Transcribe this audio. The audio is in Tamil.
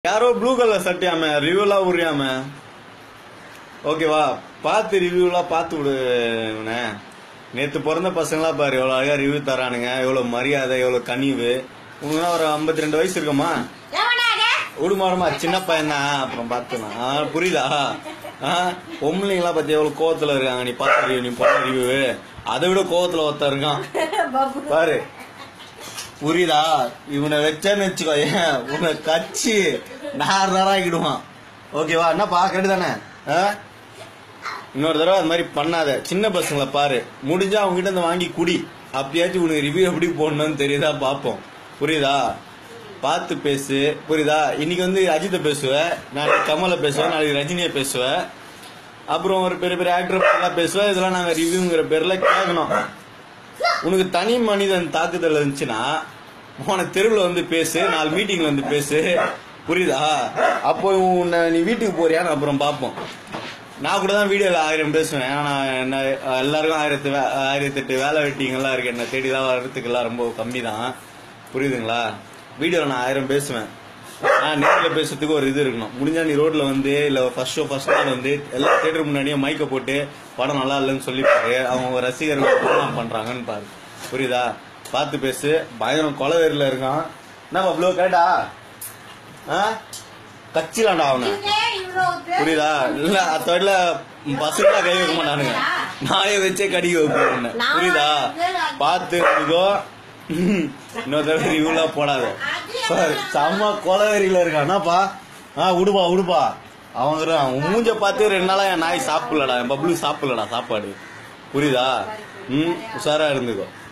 யாரோ ப்ளூ கலர் சட்டையாம ரிவ்யூலாம் உரியாம ஓகேவா பார்த்து ரிவ்யூலாம் பார்த்து விடு இவனை நேத்து பிறந்த பசங்களா பாரு எவ்வளவு அழகா ரிவ்யூ தரானுங்க எவ்வளவு மரியாதை எவ்வளவு கனிவு உனக்குனா ஒரு 52 ரெண்டு வயசு இருக்குமா விடுமாடமா சின்ன பையன் தான் அப்புறம் பார்த்துனா புரியுதா ஆ, பொம்பளைங்களா பத்தி எவ்வளவு கோவத்துல இருக்காங்க நீ பார்த்து ரிவ்யூ நீ பார்த்த ரிவ்யூ அதை விட கோவத்துல ஒருத்தன் இருக்கான் பாரு புரியுதா இவனை வச்சேன்னு வச்சுக்கோ ஏன் உன்னை கச்சி நார் நாராக்கிடுவான் ஓகேவா என்ன பாக்கட்டு தானே ஆ? இன்னொரு தடவை அது மாதிரி பண்ணாத சின்ன பசங்களை பாரு முடிஞ்சா அவங்க கிட்ட இருந்து வாங்கி குடி அப்பயாச்சும் உனக்கு ரிவ்யூ எப்படி போடணும்னு தெரியுதா பார்ப்போம் புரியுதா பார்த்து பேசு புரியுதா இன்னைக்கு வந்து அஜித்தை பேசுவ நாளைக்கு கமலை பேசுவேன் நாளைக்கு ரஜினியை பேசுவேன் அப்புறம் ஒரு பெரிய பெரிய ஆக்டர் எல்லாம் பேசுவேன் இதெல்லாம் நாங்க ரிவ்யூங்கிற பேர்ல கேட்கணும் உனக்கு தனி மனிதன் தாக்குதல் இருந்துச்சுன்னா உன தெருவில் வந்து பேசு நாலு மீட்டிங்ல வந்து பேசு புரியுதா அப்போ உன்னை நீ வீட்டுக்கு போறியான்னு அப்புறம் பார்ப்போம் நான் கூட தான் வீடியோவில் ஆயிரம் பேசுவேன் ஏன்னா நான் என்ன எல்லாருக்கும் ஆயிரத்து வே- ஆயிரத்தெட்டு வேலை வெட்டிங்கெல்லாம் இருக்கு என்ன தேடி தான் வர்றதுக்கெல்லாம் ரொம்ப கம்மி தான் புரியுதுங்களா வீடியோவில் நான் ஆயிரம் பேசுவேன் நான் நேரில் பேசுறதுக்கு ஒரு இது இருக்கணும் முடிஞ்சா நீ ரோட்ல வந்து இல்ல ஃபர்ஸ்ட் ஷோ ஃபர்ஸ்ட் நாள் வந்து எல்லா தேட்டர் முன்னாடியே மைக்க போட்டு படம் நல்லா இல்லைன்னு சொல்லி பாரு அவங்க ரசிகர்கள் என்ன பண்றாங்கன்னு பாரு புரியுதா பார்த்து பேசு பயங்கரம் கொலவேரில இருக்கான் என்ன ப்ளூ கேட்டா ஆ கச்சிலாண்டா அவனை புரியுதா இல்ல அத்தோட பசங்க கை வைக்க மாட்டானுங்க நாயை வச்சே கடிக்க வைப்பேன் உன்னை. புரியுதா பார்த்து இருக்கோ இன்னொரு தடவை ரிவ்யூலாம் போடாத பாரு, செம்ம கொலவெறியில இருக்கானாப்பா ஆ விடுப்பா விடுப்பா அவங்க இருக்கான். உன் மூஞ்ச பார்த்து ரெண்டு நாளா என் நாய் சாப்பிடலடா என் பப்ளு சாப்பிடலடா சாப்பாடு புரியுதா ம் உஷாரா இருந்துக்கோ